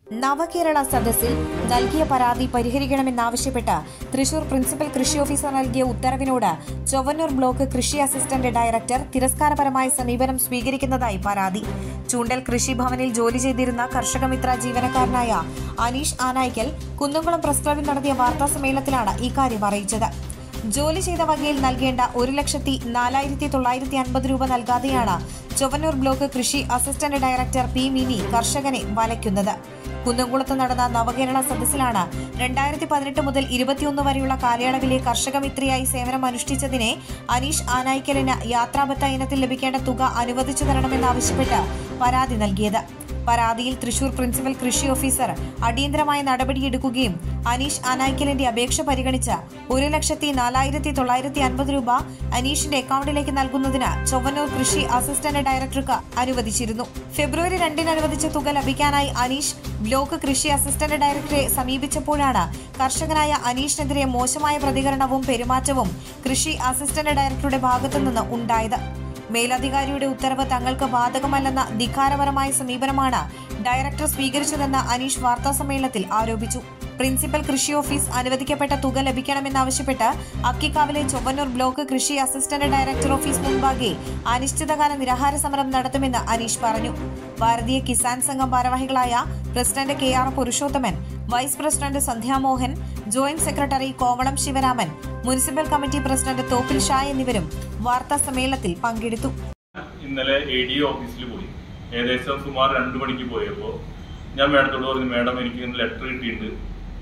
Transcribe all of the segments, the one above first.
നവകേരള സദസ്സിൽ നൽകിയ പരാതി പരിഹരിക്കണമെന്നാവശ്യപ്പെട്ട് തൃശൂർ പ്രിൻസിപ്പൽ കൃഷി ഓഫീസർ നൽകിയ ഉത്തരവിനോട് ചൊവ്വന്നൂർ ബ്ലോക്ക് കൃഷി അസിസ്റ്റന്റ് ഡയറക്ടർ തിരസ്കാരപരമായ സമീപനം സ്വീകരിക്കുന്നതായി പരാതി ചൂണ്ടൽ കൃഷിഭവനിൽ ജോലി ചെയ്തിരുന്ന കർഷകമിത്ര ജീവനക്കാരനായ അനീഷ് ആനായ്ക്കൽ കുന്നംകുളം പ്രസ് ക്ലബിൽ നടത്തിയ വാർത്താ സമ്മേളനത്തിലാണ് ഇക്കാര്യം അറിയിച്ചത് ജോലി ചെയ്ത വകയിൽ നൽകേണ്ട ഒരു ലക്ഷത്തി നാലായിരത്തി തൊള്ളായിരത്തി അൻപത് രൂപ നൽകാതെയാണ് ചൊവ്വന്നൂർ ബ്ലോക്ക് കൃഷി അസിസ്റ്റന്റ് ഡയറക്ടർ പി മിനി കർഷകനെ വലയ്ക്കുന്നത് കുന്നംകുളത്ത് നടന്ന നവകേരള സദസ്സിലാണ് രണ്ടായിരത്തി പതിനെട്ട് മുതൽ ഇരുപത്തിയൊന്ന് വരെയുള്ള കാലയളവിലെ കർഷകമിത്രിയായി സേവനം അനുഷ്ഠിച്ചതിനെ അനീഷ് ആനായിക്കലിന് യാത്രാബത്ത ഇനത്തിൽ ലഭിക്കേണ്ട തുക അനുവദിച്ചു തരണമെന്നാവശ്യപ്പെട്ട് പരാതി നൽകിയത് പരാതിയിൽ തൃശൂർ പ്രിൻസിപ്പൽ കൃഷി ഓഫീസർ അടിയന്തരമായ നടപടിയെടുക്കുകയും അനീഷ് അനായ്ക്കലിന്റെ അപേക്ഷ പരിഗണിച്ച് ഒരു ലക്ഷത്തി നാലായിരത്തി തൊള്ളായിരത്തി അൻപത് രൂപ അനീഷിന്റെ അക്കൗണ്ടിലേക്ക് നൽകുന്നതിന് ചൊവ്വന്നൂർ കൃഷി അസിസ്റ്റന്റ് ഡയറക്ടർക്ക് അനുവദിച്ചിരുന്നു ഫെബ്രുവരി രണ്ടിന് അനുവദിച്ച തുക ലഭിക്കാനായി അനീഷ് ബ്ലോക്ക് കൃഷി അസിസ്റ്റന്റ് ഡയറക്ടറെ സമീപിച്ചപ്പോഴാണ് കർഷകനായ അനീഷിനെതിരെ മോശമായ പ്രതികരണവും പെരുമാറ്റവും കൃഷി അസിസ്റ്റന്റ് ഡയറക്ടറുടെ ഭാഗത്തുനിന്ന് ഉണ്ടായത് മേലധികാരിയുടെ ഉത്തരവ് തങ്ങൾക്ക് ബാധകമല്ലെന്ന ധിക്കാരപരമായ സമീപനമാണ് ഡയറക്ടർ സ്വീകരിച്ചതെന്ന് അനീഷ് വാർത്താസമ്മേളനത്തിൽ ആരോപിച്ചു പ്രിൻസിപ്പൽ കൃഷി ഓഫീസ് അനുവദിക്കപ്പെട്ട തുക ലഭിക്കണമെന്നാവശ്യപ്പെട്ട് അക്കിക്കാവിലെ ചൊവ്വന്നൂർ ബ്ലോക്ക് കൃഷി അസിസ്റ്റന്റ് ഡയറക്ടർ ഓഫീസ് മുൻപാകെ അനിശ്ചിതകാല നിരാഹാര സമരം നടത്തുമെന്ന് അനീഷ് പറഞ്ഞു ഭാരതീയ കിസാൻ സംഘം ഭാരവാഹികളായ president K R Purushothaman vice president Sandhyamohan joint secretary Kovalam Sivaraman municipal committee president Thoppil Shah എന്നിവരും വാർത്താ സമ്മേളനത്തിൽ പങ്കെടുത്തു ഇന്നലെ എ ഡി ഓഫീസിൽ പോയി ഏകദേശം സുമാർ രണ്ടു മണിക്ക് പോയപ്പോൾ ഞാൻ മേഡത്തോട് പറഞ്ഞു മേഡം എനിക്ക് ഇന്ന് ലെറ്റർ കിട്ടിയിട്ടുണ്ട്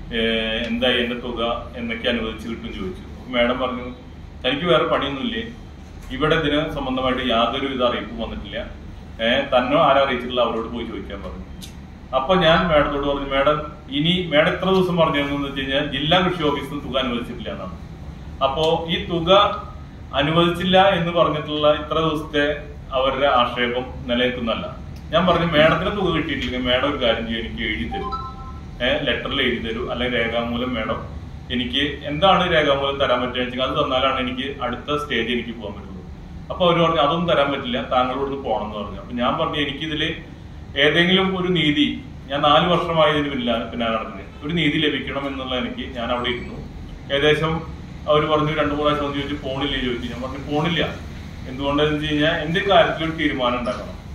ഏഹ് എന്തായി എന്റെ തുക എന്നൊക്കെ അനുവദിച്ച് കിട്ടും ചോദിച്ചു അപ്പൊ മേഡം പറഞ്ഞു തനിക്ക് വേറെ പണിയൊന്നുമില്ലേ ഇവിടെ ഇതിന് സംബന്ധമായിട്ട് യാതൊരു വിധ അറിയിപ്പും വന്നിട്ടില്ല ഏഹ് തന്നോ ആരാ അറിയിച്ചിട്ടില്ല അവരോട് പോയി ചോദിക്കാൻ പറഞ്ഞു അപ്പൊ ഞാൻ മേഡത്തോട് പറഞ്ഞു മേഡം ഇനി മേഡം എത്ര ദിവസം പറഞ്ഞതെന്ന് വെച്ച് കഴിഞ്ഞാൽ ജില്ലാ കൃഷി ഓഫീസിൽ നിന്ന് തുക അനുവദിച്ചിട്ടില്ല എന്നാണ് അപ്പോ ഈ തുക അനുവദിച്ചില്ല എന്ന് പറഞ്ഞിട്ടുള്ള ഇത്ര ദിവസത്തെ അവരുടെ ആക്ഷേപം നിലനിൽക്കുന്നല്ല ഞാൻ പറഞ്ഞു മേഡത്തിന് തുക കിട്ടിയിട്ടില്ലെങ്കിൽ മേഡം ഒരു കാര്യം ചെയ്യും എനിക്ക് എഴുതി തരും ഏഹ് ലെറ്ററിൽ എഴുതി തരൂ അല്ലെങ്കിൽ രേഖാമൂലം മേഡം എനിക്ക് എന്താണ് രേഖാമൂലം തരാൻ പറ്റുക വെച്ചാൽ അത് തന്നാലാണ് എനിക്ക് അടുത്ത സ്റ്റേജ് എനിക്ക് പോകാൻ പറ്റുള്ളൂ അപ്പൊ അവർ പറഞ്ഞു അതൊന്നും തരാൻ പറ്റില്ല താങ്കളോട് പോകണം എന്ന് പറഞ്ഞു അപ്പൊ ഞാൻ പറഞ്ഞു എനിക്കിതില് ഏതെങ്കിലും ഒരു നീതി ഞാൻ നാല് വർഷമായി ഇതിന് പിന്നാലെ പിന്നാലെ നടക്കുന്നത് ഒരു നീതി ലഭിക്കണം എന്നുള്ള എനിക്ക് ഞാൻ അവിടെ ഇരുന്നു ഏകദേശം അവർ പറഞ്ഞു രണ്ടു മൂന്ന് പ്രാവശ്യം ഒന്ന് ചോദിച്ചു ഫോണില്ലേ ചോദിച്ചു ഞാൻ പറഞ്ഞു ഫോണില്ല എന്തുകൊണ്ടെന്ന് വെച്ച് കഴിഞ്ഞാൽ എന്റെ കാര്യത്തിൽ ഒരു തീരുമാനം ഉണ്ടാക്കണം